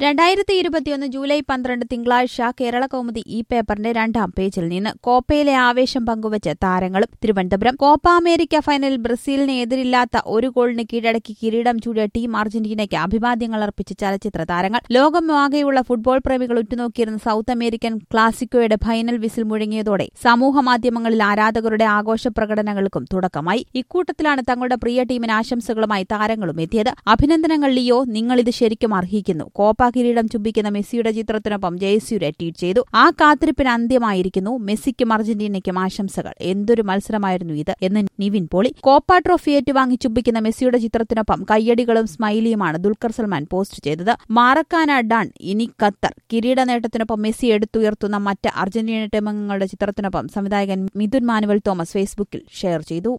രണ്ടായിരത്തി ഇരുപത്തിയൊന്ന് ജൂലൈ പന്ത്രണ്ട് തിങ്കളാഴ്ച കേരള കൗമുദി ഈ പേപ്പറിന്റെ രണ്ടാം പേജിൽ നിന്ന് കോപ്പയിലെ ആവേശം പങ്കുവച്ച് താരങ്ങളും തിരുവനന്തപുരം കോപ്പ അമേരിക്ക ഫൈനലിൽ ബ്രസീലിന് എതിരില്ലാത്ത ഒരു ഗോളിന് കീഴടക്കി കിരീടം ചൂടിയ ടീം അർജന്റീനയ്ക്ക് അഭിവാദ്യങ്ങൾ അർപ്പിച്ച് ചലച്ചിത്ര താരങ്ങൾ ലോകമാകെയുള്ള ഫുട്ബോൾ പ്രേമികൾ ഉറ്റുനോക്കിയിരുന്ന സൌത്ത് അമേരിക്കൻ ക്ലാസിക്കോയുടെ ഫൈനൽ വിസിൽ മുഴങ്ങിയതോടെ സമൂഹ മാധ്യമങ്ങളിൽ ആരാധകരുടെ ആഘോഷ പ്രകടനങ്ങൾക്കും തുടക്കമായി ഇക്കൂട്ടത്തിലാണ് തങ്ങളുടെ പ്രിയ ടീമിന് ആശംസകളുമായി താരങ്ങളും എത്തിയത് അഭിനന്ദനങ്ങൾ ലിയോ നിങ്ങളിത് ശരിക്കും അർഹിക്കുന്നു കോപ്പ കിരീടം ചുംബിക്കുന്ന മെസ്സിയുടെ ചിത്രത്തിനൊപ്പം ജയസ്യൂരെ ട്വീറ്റ് ചെയ്തു ആ കാത്തിരിപ്പിന് അന്ത്യമായിരിക്കുന്നു മെസ്സിക്കും അർജന്റീനയ്ക്കും ആശംസകൾ എന്തൊരു മത്സരമായിരുന്നു ഇത് എന്ന് നിവിൻ പോളി കോപ്പ ട്രോഫി ഏറ്റുവാങ്ങി ചുംബിക്കുന്ന മെസ്സിയുടെ ചിത്രത്തിനൊപ്പം കയ്യടികളും സ്മൈലിയുമാണ് ദുൽഖർ സൽമാൻ പോസ്റ്റ് ചെയ്തത് മാറക്കാന ഡൺ ഇനി ഖത്തർ കിരീട നേട്ടത്തിനൊപ്പം മെസ്സി എടുത്തുയർത്തുന്ന മറ്റ് അർജന്റീന ടീമംഗങ്ങളുടെ ചിത്രത്തിനൊപ്പം സംവിധായകൻ മിഥുൻ മാനുവൽ തോമസ് ഫേസ്ബുക്കിൽ ഷെയർ ചെയ്തു